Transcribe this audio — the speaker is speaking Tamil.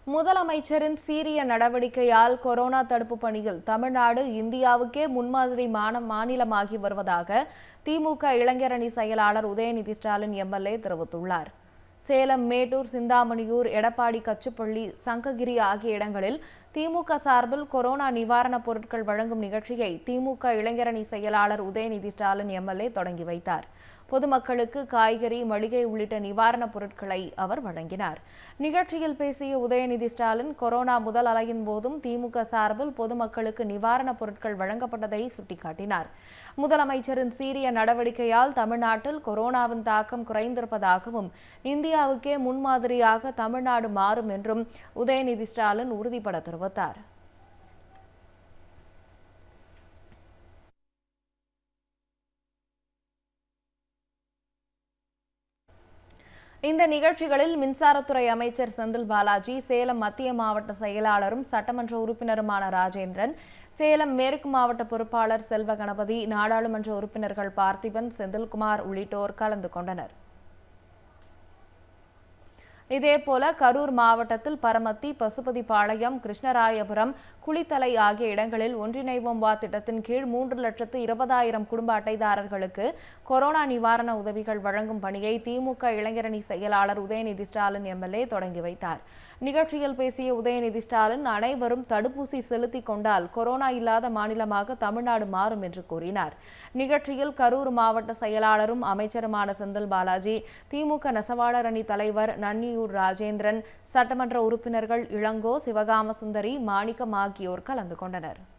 முதலமைச்சரின் சீரிய நடவடிக்கையால் கொரோனா தடுப்பு பணியில் தமிழ்நாடு இந்தியாவுக்கே முன்மாதிரி மான மாநிலமாகி வருவதாக திமுக இளைஞரணி செயலாளர் உதயநிதி ஸ்டாலின் எம்எல்ஏ தெரிவித்துள்ளார் சேலம் மேட்டூர் சிந்தாமணியூர் எடப்பாடி கச்சுப்பள்ளி சங்ககிரி ஆகிய இடங்களில் திமுக சார்பில் கொரோனா நிவாரணப் பொருட்கள் வழங்கும் நிகழ்ச்சியை திமுக இளைஞரணி செயலாளர் உதயநிதி ஸ்டாலின் எம்எல்ஏ தொடங்கி வைத்தார் பொதுமக்களுக்கு காய்கறி மளிகை உள்ளிட்ட நிவாரணப் பொருட்களை அவர் வழங்கினார் நிகழ்ச்சியில் பேசிய உதயநிதி ஸ்டாலின் கொரோனா முதல் அலையின் போதும் திமுக சார்பில் பொதுமக்களுக்கு நிவாரணப் பொருட்கள் வழங்கப்பட்டதை சுட்டிக்காட்டினார் முதலமைச்சரின் சீரிய நடவடிக்கையால் தமிழ்நாட்டில் கொரோனாவின் தாக்கம் குறைந்திருப்பதாகவும் இந்தியாவுக்கே முன்மாதிரியாக தமிழ்நாடு மாறும் என்றும் உதயநிதி ஸ்டாலின் உறுதிபட தெரிவித்தார் இந்த நிகழ்ச்சிகளில் மின்சாரத்துறை அமைச்சர் செந்தில் பாலாஜி சேலம் மத்திய மாவட்ட செயலாளரும் சட்டமன்ற உறுப்பினருமான ராஜேந்திரன் சேலம் மேற்கு மாவட்ட பொறுப்பாளர் செல்வ கணபதி நாடாளுமன்ற உறுப்பினர்கள் பார்த்திபன் செந்தில்குமார் உள்ளிட்டோர் கலந்து கொண்டனர் இதேபோல கரூர் மாவட்டத்தில் பரமத்தி பசுபதிபாளையம் கிருஷ்ணராயபுரம் குளித்தலை ஆகிய இடங்களில் ஒன்றிணைவோம் வா திட்டத்தின் கீழ் மூன்று லட்சத்து இருபதாயிரம் குடும்ப அட்டைதாரர்களுக்கு கொரோனா நிவாரண உதவிகள் வழங்கும் பணியை திமுக இளைஞரணி செயலாளர் உதயநிதி ஸ்டாலின் எம்எல்ஏ தொடங்கி வைத்தார் நிகழ்ச்சியில் பேசிய உதயநிதி ஸ்டாலின் அனைவரும் தடுப்பூசி செலுத்திக் கொண்டால் கொரோனா இல்லாத மாநிலமாக தமிழ்நாடு மாறும் என்று கூறினார் நிகழ்ச்சியில் கரூர் மாவட்ட செயலாளரும் அமைச்சருமான செந்தில் பாலாஜி திமுக நெசவாளர் அணி தலைவர் நன்னியூர் ராஜேந்திரன் சட்டமன்ற உறுப்பினர்கள் இளங்கோ சிவகாம சுந்தரி மாணிக்கம் ஆகியோர் கலந்து கொண்டனர்